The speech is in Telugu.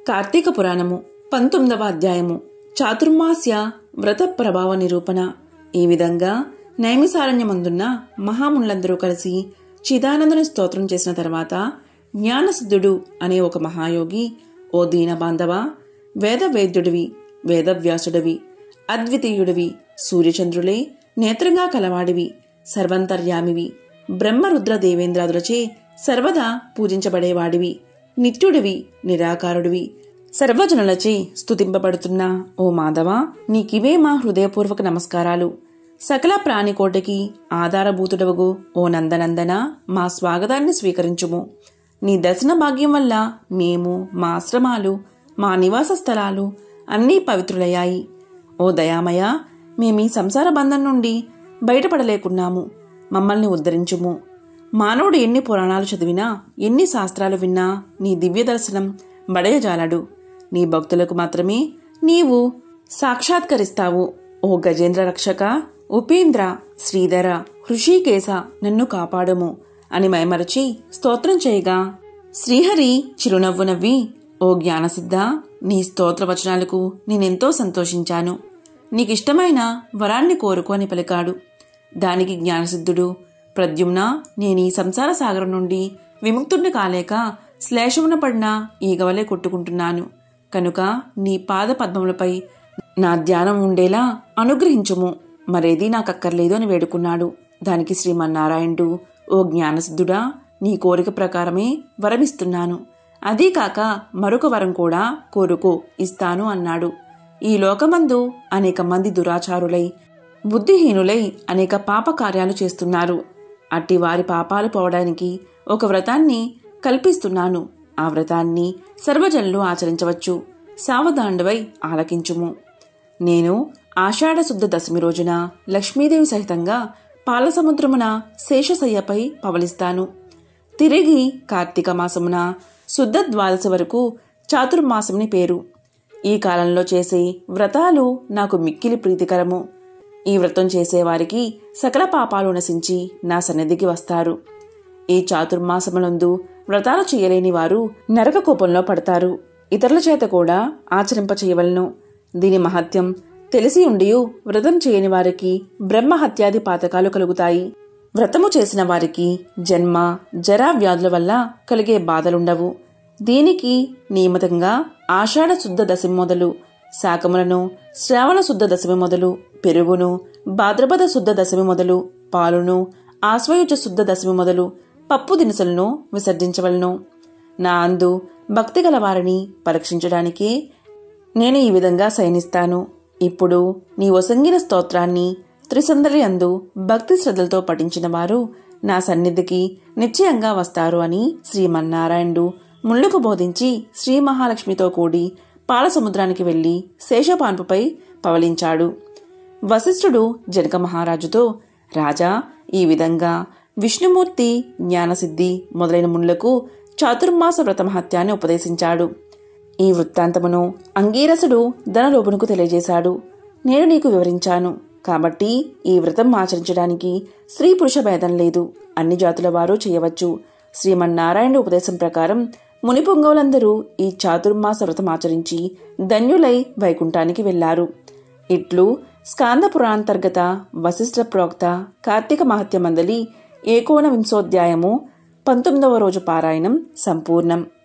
కార్తీక పురాణము పంతొమ్మిదవ అధ్యాయము చాతుర్మాస్య వ్రత ప్రభావ నిరూపణ ఈ విధంగా నైమిసారణ్యమందున్న మహామునులందరూ కలిసి చిదానందుని స్తోత్రం చేసిన తర్వాత జ్ఞానసిద్ధుడు అనే ఒక మహాయోగి ఓ దీన బాంధవ వేదవేద్యుడివి వేదవ్యాసుడివి అద్వితీయుడివి సూర్యచంద్రులే నేత్రంగా కలవాడివి సర్వంతర్యామివి బ్రహ్మరుద్ర దేవేంద్రాదులచే సర్వదా పూజించబడేవాడివి నిత్యుడివి నిరాకారుడివి సర్వజనులచే స్తుతింపబడుతున్న ఓ మాధవ నీకివే మా హృదయపూర్వక నమస్కారాలు సకల ప్రాణికోటికి ఆధారభూతుడవగు ఓ నందనందన మా స్వాగతాన్ని స్వీకరించుము నీ దర్శన భాగ్యం వల్ల మేము మా ఆశ్రమాలు మా నివాస స్థలాలు అన్నీ పవిత్రులయ్యాయి ఓ దయామయ మేమీ సంసార బంధం నుండి బయటపడలేకున్నాము మమ్మల్ని ఉద్ధరించుము మానవుడు ఎన్ని పురాణాలు చదివినా ఎన్ని శాస్త్రాలు విన్నా నీ దివ్య దర్శనం బడయజాలడు నీ భక్తులకు మాత్రమే నీవు సాక్షాత్కరిస్తావు ఓ గజేంద్ర రక్షక ఉపేంద్ర శ్రీధర హృషికేశ నన్ను కాపాడము అని మైమరచి స్తోత్రం చేయగా శ్రీహరి చిరునవ్వు నవ్వి ఓ జ్ఞానసిద్ధ నీ స్తోత్ర వచనాలకు నేనెంతో సంతోషించాను నీకిష్టమైన వరాన్ని కోరుకో అని పలికాడు దానికి జ్ఞానసిద్ధుడు ప్రద్యుమ్న నేను ఈ సంసార సాగరం నుండి విముక్తుడిని కాలేక శ్లేషమున పడిన ఈగవలే కొట్టుకుంటున్నాను కనుక నీ పాద పద్మములపై నా ధ్యానం ఉండేలా అనుగ్రహించుము మరేది నాకక్కర్లేదు అని వేడుకున్నాడు దానికి శ్రీమన్నారాయణుడు ఓ జ్ఞానసిద్ధుడా నీ కోరిక ప్రకారమే వరమిస్తున్నాను అదీ కాక మరొక వరం కూడా కోరుకో ఇస్తాను అన్నాడు ఈ లోకమందు అనేక మంది దురాచారులై బుద్ధిహీనులై అనేక పాప కార్యాలు చేస్తున్నారు అట్టి వారి పాపాలు పోవడానికి ఒక వ్రతాన్ని కల్పిస్తున్నాను ఆ వ్రతాన్ని సర్వజనులు ఆచరించవచ్చు సావధాండవై ఆలకించుము నేను ఆషాఢ శుద్ధ దశమి రోజున లక్ష్మీదేవి సహితంగా పాలసముద్రమున శేషశయ్యపై పవలిస్తాను తిరిగి కార్తీక మాసమున శుద్ధ ద్వాదశి వరకు చాతుర్మాసముని పేరు ఈ కాలంలో చేసే వ్రతాలు నాకు మిక్కిలి ప్రీతికరము ఈ వ్రతం చేసేవారికి సకల పాపాలు నశించి నా సన్నిధికి వస్తారు ఈ చాతుర్మాసములందు వ్రతాలు చేయలేని వారు నరక కోపంలో పడతారు ఇతరుల చేత కూడా ఆచరింప చేయవలను దీని మహత్యం తెలిసి ఉండియు వ్రతం చేయని వారికి బ్రహ్మ హత్యాది పాతకాలు కలుగుతాయి వ్రతము చేసిన వారికి జన్మ జరా వ్యాధుల వల్ల కలిగే బాధలుండవు దీనికి నియమితంగా ఆషాఢ శుద్ధ దశమి మొదలు శాకములను శ్రావణ శుద్ధ దశమి మొదలు పెరుగును భాద్రపద శుద్ధ దశమి మొదలు పాలును ఆశ్వయుజ శుద్ధ దశమి మొదలు పప్పు దినుసులను విసర్జించవలను నా అందు భక్తి గల వారిని పరీక్షించడానికే నేను ఈ విధంగా శయనిస్తాను ఇప్పుడు నీ ఒసంగిన స్తోత్రాన్ని త్రిసందరి అందు భక్తి శ్రద్ధలతో పఠించిన వారు నా సన్నిధికి నిశ్చయంగా వస్తారు అని శ్రీమన్నారాయణుడు ముళ్ళకు బోధించి శ్రీ మహాలక్ష్మితో కూడి పాలసముద్రానికి వెళ్లి శేషపాన్పుపై పవలించాడు వశిష్ఠుడు జనక మహారాజుతో రాజా ఈ విధంగా విష్ణుమూర్తి జ్ఞానసిద్ధి మొదలైన మునులకు చాతుర్మాస వ్రతమహత్యాన్ని ఉపదేశించాడు ఈ వృత్తాంతమును అంగీరసుడు ధనలోపునకు తెలియజేశాడు నేను నీకు వివరించాను కాబట్టి ఈ వ్రతం ఆచరించడానికి స్త్రీ పురుష భేదం లేదు అన్ని జాతుల వారు చేయవచ్చు శ్రీమన్నారాయణ ఉపదేశం ప్రకారం ముని పొంగవులందరూ ఈ చాతుర్మాస వ్రతం ఆచరించి ధన్యులై వైకుంఠానికి వెళ్లారు ఇట్లు స్కాంద పురాణాంతర్గత వశిష్ఠ ప్రోక్త కార్తీక మహత్య మందలి ఏకోన వింశోధ్యాయము పంతొమ్మిదవ రోజు పారాయణం సంపూర్ణం